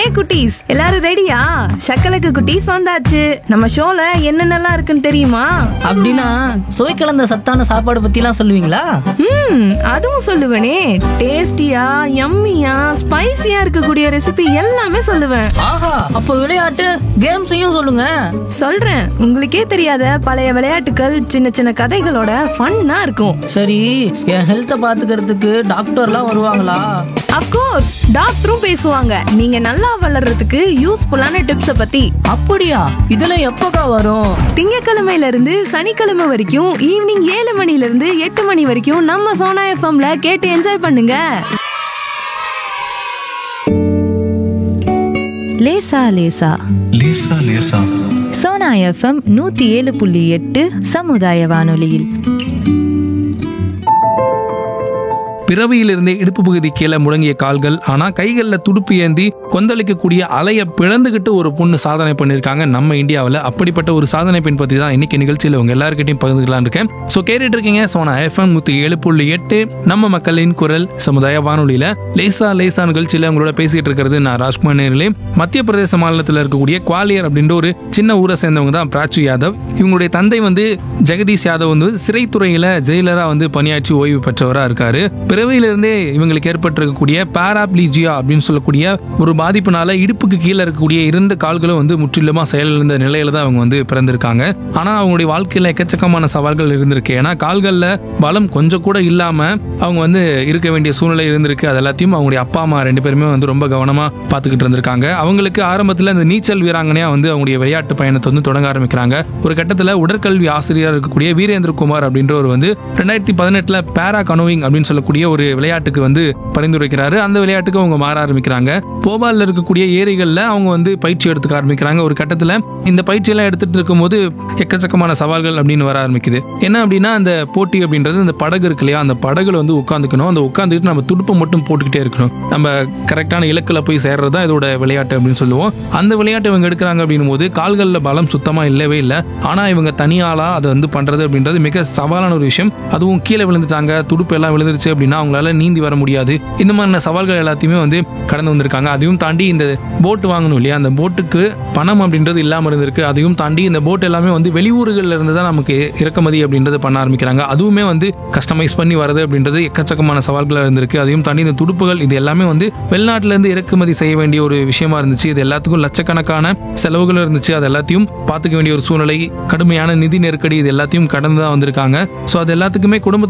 குட்டீஸ் எல்லாரும் ரெடியா சக்கலக்கு குட்டீஸ் வந்தாச்சு நம்ம ஷோல என்னென்னலாம் இருக்குன்னு தெரியுமா அப்படின்னா சுவை கலந்த சத்தான சாப்பாடு பத்திலாம் சொல்லுவீங்களா ம் அதுவும் சொல்லுவேனே டேஸ்டியா யம்மியா ஸ்பைசியா இருக்கக்கூடிய ரெசிபி எல்லாமே சொல்லுவேன் ஆஹா அப்போ விளையாட்டு கேம்ஸையும் சொல்லுங்க சொல்றேன் உங்களுக்கே தெரியாத பழைய விளையாட்டுகள் சின்ன சின்ன கதைகளோட ஃபன்னா இருக்கும் சரி என் ஹெல்த்தை பாத்துக்கிறதுக்கு டாக்டர்லாம் வருவாங்களா அப்கோர்ஸ் டாக்டரும் பேசுவாங்க நீங்க நல்லா வளர்றதுக்கு யூஸ்ஃபுல்லான டிப்ஸ பத்தி அப்படியா இதெல்லாம் எப்போக்கா வரும் திங்கக்கிழமையில இருந்து சனிக்கிழமை வரைக்கும் ஈவினிங் ஏழு மணில இருந்து எட்டு மணி வரைக்கும் நம்ம சோனா எஃப்எம்ல கேட்டு என்ஜாய் பண்ணுங்க லேசா லேசா லேசா லேசா சோனா எஃப்எம் நூத்தி ஏழு புள்ளி எட்டு சமுதாய வானொலியில் பிறவியிலிருந்தே இடுப்பு பகுதி கீழே முடங்கிய கால்கள் ஆனா கைகள்ல துடுப்பு ஏந்தி கொந்தளிக்கக்கூடிய அலைய பிளந்துகிட்டு ஒரு பொண்ணு சாதனை பண்ணியிருக்காங்க நம்ம இந்தியாவில் அப்படிப்பட்ட ஒரு சாதனை பெண் பத்தி தான் இன்னைக்கு நிகழ்ச்சியில் உங்க எல்லாருக்கிட்டையும் பகிர்ந்துக்கலாம் இருக்கேன் ஸோ கேட்டுட்டு இருக்கீங்க சோனா எஃப்எம் நூத்தி ஏழு புள்ளி எட்டு நம்ம மக்களின் குரல் சமுதாய வானொலியில லேசா லேசா நிகழ்ச்சியில உங்களோட பேசிட்டு இருக்கிறது நான் ராஜ்குமார் நேரிலே மத்திய பிரதேச மாநிலத்தில் இருக்கக்கூடிய குவாலியர் அப்படின்ற ஒரு சின்ன ஊரை சேர்ந்தவங்க தான் பிராச்சு யாதவ் இவங்களுடைய தந்தை வந்து ஜெகதீஷ் யாதவ் வந்து சிறைத்துறையில ஜெயிலரா வந்து பணியாற்றி ஓய்வு பெற்றவரா இருக்காரு பிறவியிலிருந்தே இவங்களுக்கு ஏற்பட்டிருக்கக்கூடிய பாராப்ளீஜியா அப்படின்னு சொல்லக்கூடிய ஒரு பாதிப்புனால இடுப்புக்கு கீழே இருக்கக்கூடிய இரண்டு கால்களும் வந்து முற்றிலுமா செயலிழந்த நிலையில தான் அவங்க வந்து பிறந்திருக்காங்க ஆனா அவங்களுடைய வாழ்க்கையில எக்கச்சக்கமான சவால்கள் இருந்திருக்கு ஏன்னா கால்கள்ல பலம் கொஞ்சம் கூட இல்லாம அவங்க வந்து இருக்க வேண்டிய சூழ்நிலை இருந்திருக்கு அது எல்லாத்தையும் அவங்களுடைய அப்பா அம்மா ரெண்டு பேருமே வந்து ரொம்ப கவனமா பார்த்துக்கிட்டு இருந்திருக்காங்க அவங்களுக்கு ஆரம்பத்துல இந்த நீச்சல் வீராங்கனையா வந்து அவங்களுடைய விளையாட்டு பயணத்தை வந்து தொடங்க ஆரம்பிக்கிறாங்க ஒரு கட்டத்துல உடற்கல்வி ஆசிரியர் இருக்கக்கூடிய வீரேந்திர குமார் அப்படின்ற ஒரு வந்து ரெண்டாயிரத்தி பதினெட்டுல பேரா கனோவிங் அப்படின்னு சொல்லக்கூடிய ஒரு விளையாட்டுக்கு வந்து பரிந்துரைக்கிறாரு அந்த விளையாட்டுக்கு அவங்க மாற ஆரம்பிக்கிறாங்க போபால்ல இருக்கக்கூடிய ஏரிகள்ல அவங்க வந்து பயிற்சி எடுத்துக்க ஆரம்பிக்கிறாங்க ஒரு கட்டத்துல இந்த பயிற்சி எல்லாம் எடுத்துட்டு இருக்கும்போது எக்கச்சக்கமான சவால்கள் அப்படின்னு வர ஆரம்பிக்குது என்ன அப்படின்னா அந்த போட்டி அப்படின்றது இந்த படகு இருக்கு இல்லையா அந்த படகுல வந்து உட்காந்துக்கணும் அந்த உட்காந்துக்கிட்டு நம்ம துடுப்பை மட்டும் போட்டுக்கிட்டே இருக்கணும் நம்ம கரெக்டான இலக்குல போய் சேர்றது தான் இதோட விளையாட்டு அப்படின்னு சொல்லுவோம் அந்த விளையாட்டு இவங்க எடுக்கிறாங்க அப்படின்னும் போது கால்களில் பலம் சுத்தமா இல்லவே இல்லை ஆனா இவங்க தனியாளா அதை வந்து பண்றது அப்படின்றது மிக சவாலான ஒரு விஷயம் அதுவும் கீழே விழுந்துட்டாங்க துடுப்பு எல்லாம் விழுந்துருச்சு அப்படின்னா அவங்களால நீந்தி வர முடியாது இந்த மாதிரியான சவால்கள் எல்லாத்தையுமே வந்து கடந்து வந்திருக்காங்க அதையும் தாண்டி இந்த போட் வாங்கணும் இல்லையா அந்த போட்டுக்கு பணம் அப்படின்றது இல்லாம இருந்திருக்கு அதையும் தாண்டி இந்த போட் எல்லாமே வந்து வெளியூர்கள்ல இருந்து தான் நமக்கு இறக்குமதி அப்படின்றது பண்ண ஆரம்பிக்கிறாங்க அதுவுமே வந்து கஸ்டமைஸ் பண்ணி வரது அப்படின்றது எக்கச்சக்கமான சவால்களாக இருந்திருக்கு அதையும் தாண்டி இந்த துடுப்புகள் இது எல்லாமே வந்து வெளிநாட்டுல இருந்து இறக்குமதி செய்ய வேண்டிய ஒரு விஷயமா இருந்துச்சு இது எல்லாத்துக்கும் லட்சக்கணக்கான செலவுகள் இருந்துச்சு அது எல்லாத்தையும் பார்த்துக்க வேண்டிய ஒரு சூழ்நிலை கடுமையான நிதி நெருக்கடி இது எல்லாத்தையும் கடந்து தான் வந்திருக்காங்க ஸோ அது எல்லாத்துக்குமே குடும்பத்தோட